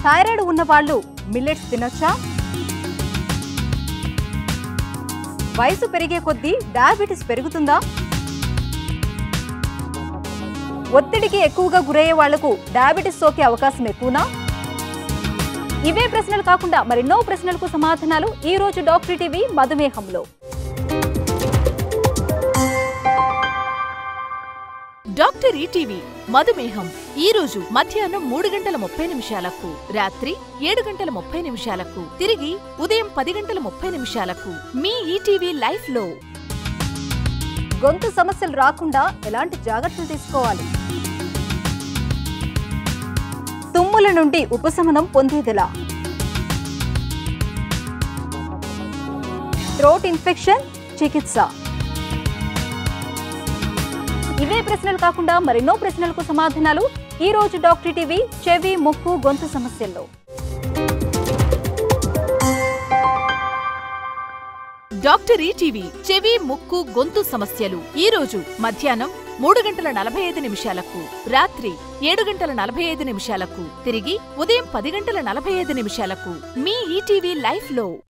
thyroid ఉన్న వాళ్ళు millets తినొచ్చా వయసు పెరిగే కొద్దీ డయాబెటిస్ పెరుగుతుందా ఒత్తిడికి ఎక్కువగా గురయ్యే వాళ్లకు డయాబెటిస్ సోకే అవకాశం ఎక్కువనా ఇవే ప్రశ్నలు కాకుండా మరెన్నో ప్రశ్నలకు సమాధానాలు ఈ రోజు డాక్టర్ టీవీ మధుమేహంలో డాక్టర్ ఈటీవీ మధుమేహం ఈ రోజు మధ్యాహ్నం మూడు గంటల ముప్పై నిమిషాలకు రాత్రి ఏడు గంటల ముప్పై నిమిషాలకు తిరిగి ఉదయం పది గంటల ముప్పై నిమిషాలకు మీ ఈటీవీ లైఫ్ లో గొంతు సమస్యలు రాకుండా ఎలాంటి జాగ్రత్తలు తీసుకోవాలి తుమ్ముల నుండి ఉపశమనం పొందేదిలా థ్రోట్ ఇన్ఫెక్షన్ చికిత్స ఇవే ప్రశ్నలు కాకుండా మరెన్నో ప్రశ్నలకు సమాధానాలు ఈ రోజు డాక్టర్ టీవీ చెవి ముక్కు గొంతు సమస్యల్లో డాక్టర్ ఈటీవీ చెవి ముక్కు గొంతు సమస్యలు ఈ రోజు మధ్యాహ్నం మూడు గంటల నలభై ఐదు నిమిషాలకు రాత్రి ఏడు గంటల నలభై ఐదు నిమిషాలకు తిరిగి ఉదయం పది గంటల నలభై ఐదు నిమిషాలకు మీ ఈటీవీ లైఫ్ లో